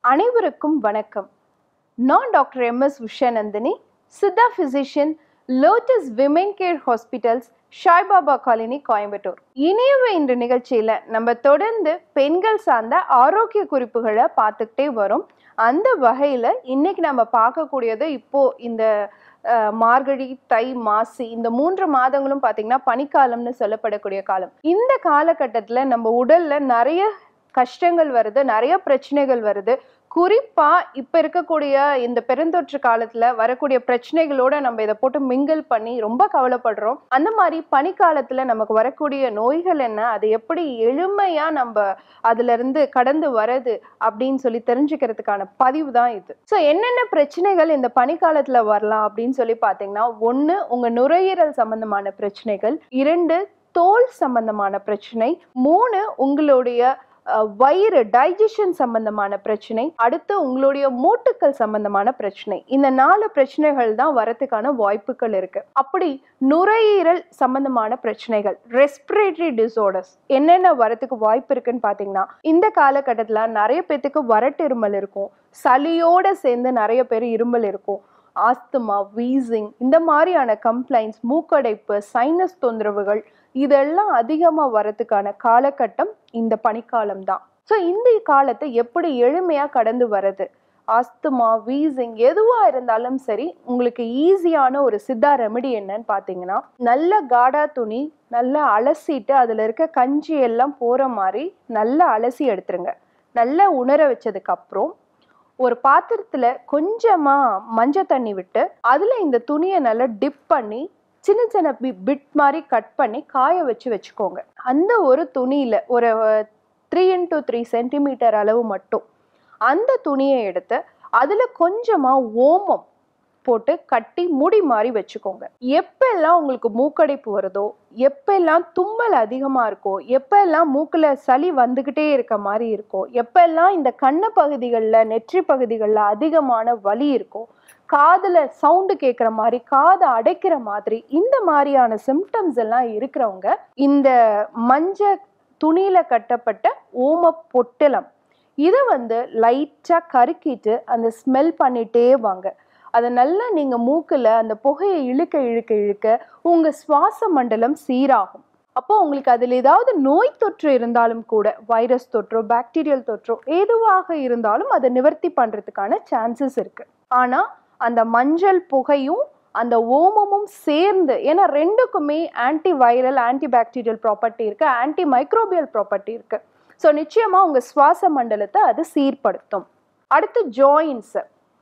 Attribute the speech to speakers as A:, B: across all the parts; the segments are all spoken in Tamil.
A: அனைவருக்கும் வணக்கம் நான் doctor M S Ushanandhini Siddha physician lotus women care hospitals Saibaba colony Coimbatore இனியவ இன்று நிகழ்ச்சியில் நம்ம தொடர்ந்து பெண்கள் சார்ந்த ஆரோக்கிய குறிப்புகளை பார்த்துக்கிட்டே வரோம் அந்த வகையில் இன்னைக்கு நம்ம பார்க்கக்கூடியது இப்போ இந்த அஹ், மார்கழி தை மாசி இந்த மூன்று மாதங்களும் பார்த்தீங்கன்னா பனிக்காலம்னு சொல்லப்படக்கூடிய காலம் இந்த காலகட்டத்தில் நம்ம உடல்ல நிறைய கஷ்டங்கள் வருது நிறைய பிரச்சனைகள் வருது குறிப்பா இப்ப இருக்கக்கூடிய இந்த பெருந்தொற்று காலத்துல வரக்கூடிய பிரச்சனைகளோட நம்ம இதை போட்டு மிங்கிள் பண்ணி ரொம்ப கவலைப்படுறோம் அந்த மாதிரி பனிக்காலத்துல நமக்கு வரக்கூடிய நோய்கள் என்ன அது எப்படி எளிமையா நம்ம அதுல இருந்து கடந்து வரது அப்படின்னு சொல்லி தெரிஞ்சுக்கிறதுக்கான பதிவு தான் இது ஸோ என்னென்ன பிரச்சனைகள் இந்த பனிக்காலத்துல வரலாம் அப்படின்னு சொல்லி பார்த்தீங்கன்னா ஒண்ணு உங்க நுரையீரல் சம்பந்தமான பிரச்சனைகள் இரண்டு தோல் சம்பந்தமான பிரச்சனை மூணு உங்களுடைய அஹ், வயிறு டைஜஷன் சம்பந்தமான பிரச்சனை அடுத்து உங்களுடைய மூட்டுக்கள் சம்பந்தமான பிரச்சனை இந்த நாலு பிரச்சனைகள் தான் வரதுக்கான வாய்ப்புகள் இருக்கு அப்படி நுரையீரல் சம்பந்தமான பிரச்சனைகள் ரெஸ்பிரேட்டரி டிசார்டர்ஸ் என்னென்ன வரதுக்கு வாய்ப்பு இருக்குன்னு பார்த்தீங்கன்னா இந்த காலகட்டத்தில் நிறைய பேத்துக்கு வறட்டு இருமல் இருக்கும் சளியோட சேர்ந்து நிறைய பேர் இருமல் இருக்கும் ஆஸ்துமா வீசிங் இந்த மாதிரியான கம்ப்ளைண்ட்ஸ் மூக்கடைப்பு சைனஸ் தொந்தரவுகள் இதெல்லாம் அதிகமாக வரதுக்கான காலகட்டம் இந்த பனிக்காலம் தான் ஸோ இந்த காலத்தை எப்படி எளிமையாக கடந்து வர்றது ஆஸ்துமா வீசிங் எதுவாக இருந்தாலும் சரி உங்களுக்கு ஈஸியான ஒரு சித்தா ரெமெடி என்னன்னு பார்த்தீங்கன்னா நல்ல காடா துணி நல்லா அலசிட்டு அதில் இருக்க கஞ்சி எல்லாம் போகிற மாதிரி நல்லா அலசி எடுத்துருங்க நல்லா உணர வச்சதுக்கு அப்புறம் ஒரு பாத்திரத்துல கொஞ்சமா மஞ்சள் தண்ணி விட்டு அதுல இந்த துணியை நல்லா டிப் பண்ணி சின்ன சின்ன பிட் மாதிரி கட் பண்ணி காய வச்சு வச்சுக்கோங்க அந்த ஒரு துணியில ஒரு த்ரீ இன்டூ த்ரீ சென்டிமீட்டர் அளவு மட்டும் அந்த துணியை எடுத்து அதுல கொஞ்சமா ஓமம் போட்டு கட்டி முடி மாதிரி வச்சுக்கோங்க எப்பெல்லாம் உங்களுக்கு மூக்கடைப்பு வருதோ எப்பெல்லாம் தும்மல் அதிகமா இருக்கோ எப்பெல்லாம் மூக்குல சளி வந்துகிட்டே இருக்க மாதிரி இருக்கோ எப்பெல்லாம் இந்த கண்ண பகுதிகளில் நெற்றி பகுதிகளில் அதிகமான வலி இருக்கோ காதுல சவுண்டு கேட்குற மாதிரி காதை அடைக்கிற மாதிரி இந்த மாதிரியான சிம்டம்ஸ் எல்லாம் இருக்கிறவங்க இந்த மஞ்ச துணியில கட்டப்பட்ட ஓம பொட்டலம் இதை வந்து லைட்டா கருக்கிட்டு அந்த ஸ்மெல் பண்ணிட்டே வாங்க அதை நல்லா நீங்க மூக்குல அந்த புகையை இழுக்க இழுக்க இழுக்க உங்க சுவாச மண்டலம் சீராகும் அப்போ உங்களுக்கு அதில் ஏதாவது நோய் தொற்று இருந்தாலும் கூட வைரஸ் தொற்றோ பாக்டீரியல் தொற்றோ எதுவாக இருந்தாலும் அதை நிவர்த்தி பண்றதுக்கான சான்சஸ் இருக்கு ஆனா அந்த மஞ்சள் புகையும் அந்த ஓமமும் சேர்ந்து ஏன்னா ரெண்டுக்குமே anti viral anti bacterial property இருக்கு ஆன்டி மைக்ரோபியல் ப்ராப்பர்ட்டி இருக்கு ஸோ நிச்சயமா உங்க சுவாச மண்டலத்தை அது சீர்படுத்தும் அடுத்து ஜாயின்ஸ்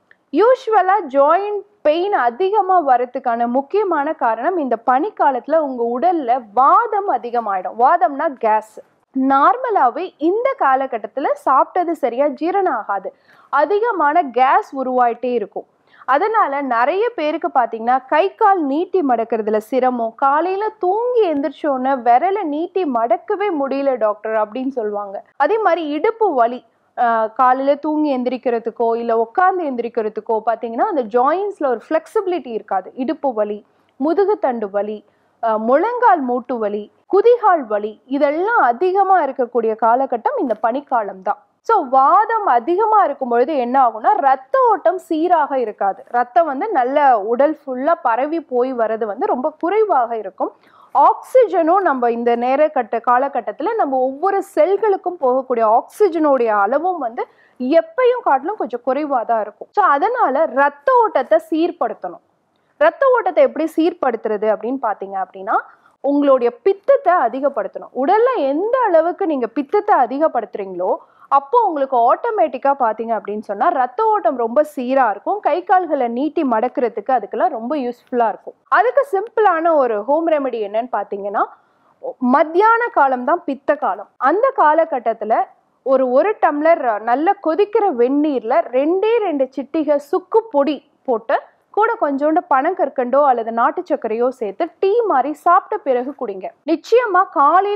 A: யூஸ்வலாக ஜாயிண்ட் பெயின் அதிகமாக வரதுக்கான முக்கியமான காரணம் இந்த பனிக்காலத்தில் உங்கள் உடலில் வாதம் அதிகமாயிடும் வாதம்னா கேஸ் நார்மலாகவே இந்த காலகட்டத்தில் சாப்பிட்டது சரியாக ஜீரணம் ஆகாது அதிகமான கேஸ் உருவாயிட்டே இருக்கும் அதனால நிறைய பேருக்கு பார்த்தீங்கன்னா கை கால் நீட்டி மடக்கிறதுல சிரமம் காலையில தூங்கி எந்திரிச்சோன்னே விரலை நீட்டி மடக்கவே முடியல டாக்டர் அப்படின்னு சொல்லுவாங்க அதே மாதிரி இடுப்பு வலி ஆஹ் காலையில தூங்கி எந்திரிக்கிறதுக்கோ இல்லை உட்காந்து எந்திரிக்கிறதுக்கோ பார்த்தீங்கன்னா அந்த ஜாயின்ஸ்ல ஒரு ஃப்ளெக்சிபிலிட்டி இருக்காது இடுப்பு வலி முதுகுத்தண்டு வலி ஆஹ் முழங்கால் மூட்டு வலி குதிகால் வலி இதெல்லாம் அதிகமாக இருக்கக்கூடிய காலகட்டம் இந்த பனிக்காலம் தான் ஸோ வாதம் அதிகமாக இருக்கும் பொழுது என்ன ஆகும்னா ரத்த ஓட்டம் சீராக இருக்காது ரத்தம் வந்து நல்ல உடல் ஃபுல்லாக பரவி போய் வர்றது வந்து ரொம்ப குறைவாக இருக்கும் ஆக்சிஜனும் நம்ம இந்த நேர கட்ட காலகட்டத்தில் நம்ம ஒவ்வொரு செல்களுக்கும் போகக்கூடிய ஆக்சிஜனுடைய அளவும் வந்து எப்பயும் காட்டிலும் கொஞ்சம் குறைவாக தான் இருக்கும் ஸோ அதனால ரத்த ஓட்டத்தை சீர்படுத்தணும் ரத்த ஓட்டத்தை எப்படி சீர்படுத்துறது அப்படின்னு பார்த்தீங்க அப்படின்னா உங்களுடைய பித்தத்தை அதிகப்படுத்தணும் உடல்ல எந்த அளவுக்கு நீங்க பித்தத்தை அதிகப்படுத்துறீங்களோ அப்போ உங்களுக்கு ஆட்டோமேட்டிக்கா பாத்தீங்க அப்படின்னு சொன்னா ரத்த ஓட்டம் ரொம்ப சீரா இருக்கும் கை கால்களை நீட்டி மடக்கிறதுக்கு அதுக்கெல்லாம் ரொம்ப யூஸ்ஃபுல்லா இருக்கும் அதுக்கு சிம்பிளான ஒரு ஹோம் ரெமெடி என்னன்னு பாத்தீங்கன்னா மத்தியான காலம் தான் பித்த காலம் அந்த காலகட்டத்துல ஒரு ஒரு டம்ளர் நல்ல கொதிக்கிற வெந்நீர்ல ரெண்டே ரெண்டு சிட்டிகை சுக்கு பொடி போட்டு கூட கொஞ்சோண்டு பனங்கற்கண்டோ அல்லது நாட்டு சர்க்கரையோ சேர்த்து டீ மாதிரி சாப்பிட்ட பிறகு குடிங்க நிச்சயமா காலையில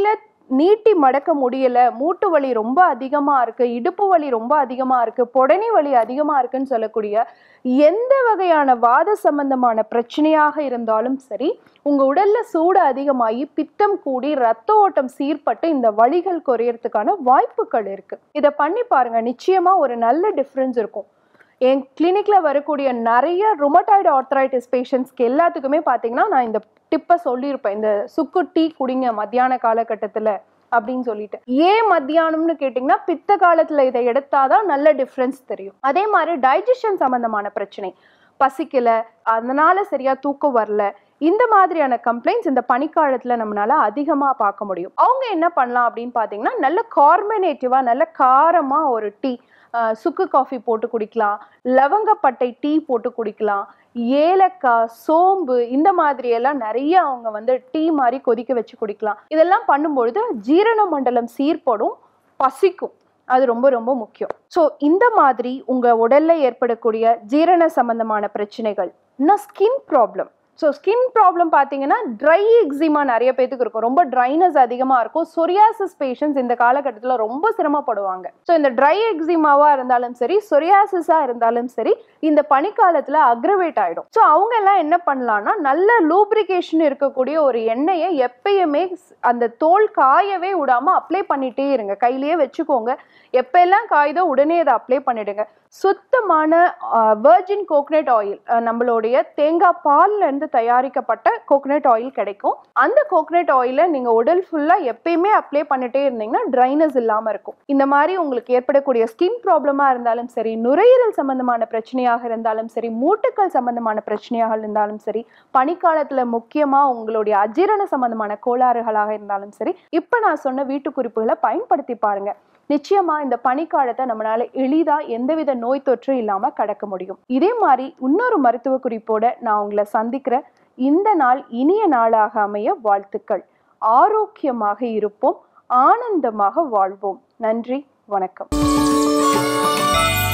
A: நீட்டி மடக்க முடியல மூட்டு வலி ரொம்ப அதிகமா இருக்கு இடுப்பு வலி ரொம்ப அதிகமா இருக்கு புடனி வலி அதிகமா இருக்குன்னு சொல்லக்கூடிய எந்த வகையான வாத சம்பந்தமான பிரச்சனையாக இருந்தாலும் சரி உங்க உடல்ல சூடு அதிகமாகி பித்தம் கூடி ரத்த ஓட்டம் சீர்பட்டு இந்த வலிகள் குறையறதுக்கான வாய்ப்புகள் இருக்கு இதை பண்ணி பாருங்க நிச்சயமா ஒரு நல்ல டிஃப்ரென்ஸ் இருக்கும் என் கிளினிக்ல வரக்கூடிய நிறைய ருமட்டாய்டு ஆர்த்தரைட்டிஸ் பேஷண்ட்ஸ்க்கு எல்லாத்துக்குமே பார்த்தீங்கன்னா நான் இந்த டிப்பை சொல்லியிருப்பேன் இந்த சுக்கு டீ குடிங்க மத்தியான காலகட்டத்தில் அப்படின்னு சொல்லிட்டு ஏன் மத்தியானம்னு கேட்டிங்கன்னா பித்த காலத்தில் இதை எடுத்தாதான் நல்ல டிஃப்ரென்ஸ் தெரியும் அதே மாதிரி டைஜஷன் சம்பந்தமான பிரச்சனை பசிக்கல அதனால சரியா தூக்கம் வரல இந்த மாதிரியான கம்ப்ளைண்ட்ஸ் இந்த பனிக்காலத்துல நம்மளால அதிகமா பார்க்க முடியும் அவங்க என்ன பண்ணலாம் அப்படின்னு பார்த்தீங்கன்னா நல்ல கார்பனேட்டிவா நல்ல காரமா ஒரு டீ சுக்கு காஃபி போட்டு குடிக்கலாம் லவங்கப்பட்டை டீ போட்டு குடிக்கலாம் ஏலக்காய் சோம்பு இந்த மாதிரி எல்லாம் நிறைய அவங்க வந்து டீ மாதிரி கொதிக்க வச்சு குடிக்கலாம் இதெல்லாம் பண்ணும்பொழுது ஜீரண மண்டலம் சீர்படும் பசிக்கும் அது ரொம்ப ரொம்ப முக்கியம் ஸோ இந்த மாதிரி உங்க உடல்ல ஏற்படக்கூடிய ஜீரண சம்பந்தமான பிரச்சனைகள் இன்னும் skin problem so skin problem பார்த்தீங்கன்னா ட்ரை எக்ஸிமா நிறைய பேத்துக்கு இருக்கும் ரொம்ப ட்ரைனஸ் அதிகமாக இருக்கும் சொரியாசிஸ் பேஷண்ட்ஸ் இந்த காலகட்டத்தில் ரொம்ப சிரமப்படுவாங்க ஸோ இந்த ட்ரை எக்ஸிமாவாக இருந்தாலும் சரி சொரியாசிஸாக இருந்தாலும் சரி இந்த பனிக்காலத்தில் அக்ரவேட் ஆகிடும் ஸோ அவங்க எல்லாம் என்ன பண்ணலாம்னா நல்ல லூப்ரிகேஷன் இருக்கக்கூடிய ஒரு எண்ணெயை எப்பயுமே அந்த தோல் காயவே விடாமல் அப்ளை பண்ணிட்டே இருங்க கையிலேயே வச்சுக்கோங்க எப்பெல்லாம் காயுதோ உடனே அதை அப்ளை பண்ணிடுங்க சுத்தமான வெர்ஜின் கோகனட் ஆயில் நம்மளுடைய தேங்காய் பால்ல இருந்து தயாரிக்கப்பட்ட கோகனட் ஆயில் கிடைக்கும் அந்த கோகனட் ஆயிலை நீங்க உடல் ஃபுல்லா எப்பயுமே அப்ளை பண்ணிட்டே இருந்தீங்கன்னா ட்ரைனஸ் இல்லாம இருக்கும் இந்த மாதிரி உங்களுக்கு ஏற்படக்கூடிய ஸ்கின் ப்ராப்ளமா இருந்தாலும் சரி நுரையீரல் சம்பந்தமான பிரச்சனையாக இருந்தாலும் சரி மூட்டுக்கள் சம்பந்தமான பிரச்சனையாக இருந்தாலும் சரி பனிக்காலத்துல முக்கியமா உங்களுடைய அஜீரண சம்பந்தமான கோளாறுகளாக இருந்தாலும் சரி இப்ப நான் சொன்ன வீட்டு குறிப்புகளை பயன்படுத்தி பாருங்க நிச்சயமா இந்த பனிக்காலத்தை நம்மளால எளிதா எந்தவித நோய் தொற்று இல்லாம கடக்க முடியும் இதே மாதிரி இன்னொரு மருத்துவ குறிப்போட நான் உங்களை சந்திக்கிறேன் இந்த நாள் இனிய நாளாக அமைய வாழ்த்துக்கள் ஆரோக்கியமாக இருப்போம் ஆனந்தமாக வாழ்வோம் நன்றி வணக்கம்